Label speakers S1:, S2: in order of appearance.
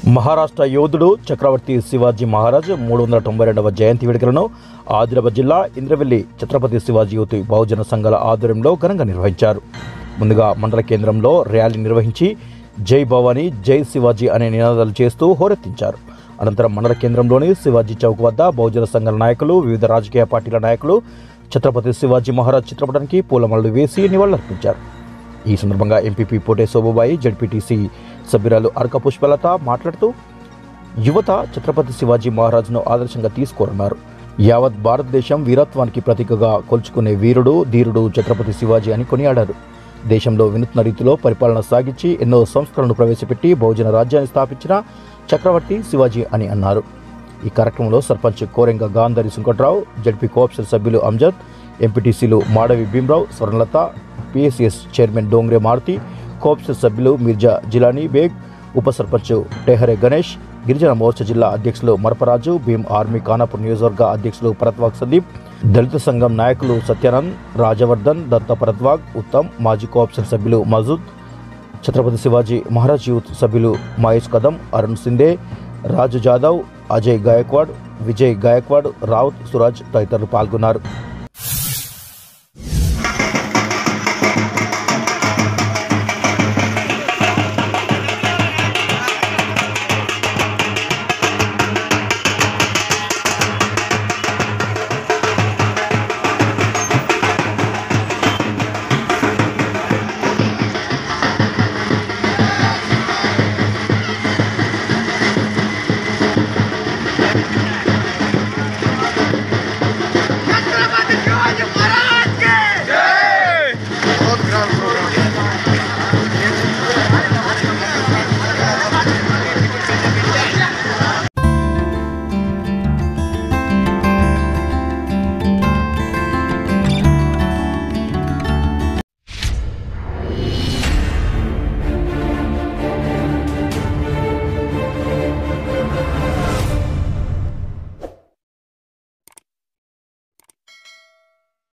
S1: మహారాష్ట్ర యోధుడు చక్రవర్తి శివాజీ మహారాజ్ మూడు వందల తొంభై రెండవ జయంతి వేడుకలను ఆదిలాబాద్ జిల్లా ఇంద్రవెల్లి ఛత్రపతి శివాజీ యువతి బహుజన సంఘాల ఆధ్వర్యంలో ఘనంగా నిర్వహించారు ముందుగా మండల కేంద్రంలో ర్యాలీ నిర్వహించి జై భవానీ జై శివాజీ అనే నినాదాలు చేస్తూ హోరెత్తించారు అనంతరం మండల కేంద్రంలోని శివాజీ చౌక్ వద్ద బహుజన సంఘాల నాయకులు వివిధ రాజకీయ పార్టీల నాయకులు ఛత్రపతి శివాజీ మహారాజ్ చిత్రపటానికి పూలమాలలు వేసి నివాళులర్పించారు ఈ సందర్భంగా ఎంపీపీ పోటే శోభబాయి జడ్పీటీసీ సభ్యురాలు అర్క పుష్పలత మాట్లాడుతూ యువత ఛత్రపతి శివాజీ మహారాజ్ను ఆదర్శంగా తీసుకోరన్నారు యావత్ భారతదేశం వీరత్వానికి ప్రతీకగా కొల్చుకునే వీరుడు ధీరుడు ఛత్రపతి శివాజీ అని కొనియాడారు దేశంలో వినూత్న రీతిలో పరిపాలన సాగించి ఎన్నో సంస్కరణలు ప్రవేశపెట్టి బహుజన రాజ్యాన్ని స్థాపించిన చక్రవర్తి శివాజీ అని అన్నారు ఈ కార్యక్రమంలో సర్పంచ్ కోరెంగ గాంధారి సుంకట్రావు జడ్పీ కోఆప్షన్ సభ్యులు అంజద్ ఎంపీటీసీలు Madavi Bhimarao Swarnalatha PSS chairman Dongre Maruti cooption సభ్యులు మిర్జా జిలానీ బేగ్ ఉప సర్పంచ్ టెహరే గణేష్ గిరిజన మోర్చా జిల్లా అధ్యక్షులు మరపరాజు భీమ్ ఆర్మీ ఖానాపూర్ నియోజకవర్గ అధ్యక్షులు పరత్వాగ్ సందీప్ దళిత సంఘం నాయకులు సత్యానంద్ రాజవర్ధన్ దత్త పరత్వాగ్ ఉత్తమ్ మాజీ కోఆప్షన్ సభ్యులు మజూద్ ఛత్రపతి శివాజీ మహారాజ్ యూత్ సభ్యులు మహేష్ కదం అరుణ్ సిందే రాజు జాదవ్ అజయ్ గాయక్వాడ్ విజయ్ గాయక్వాడ్ రావుత్ సురాజ్ తదితరులు పాల్గొన్నారు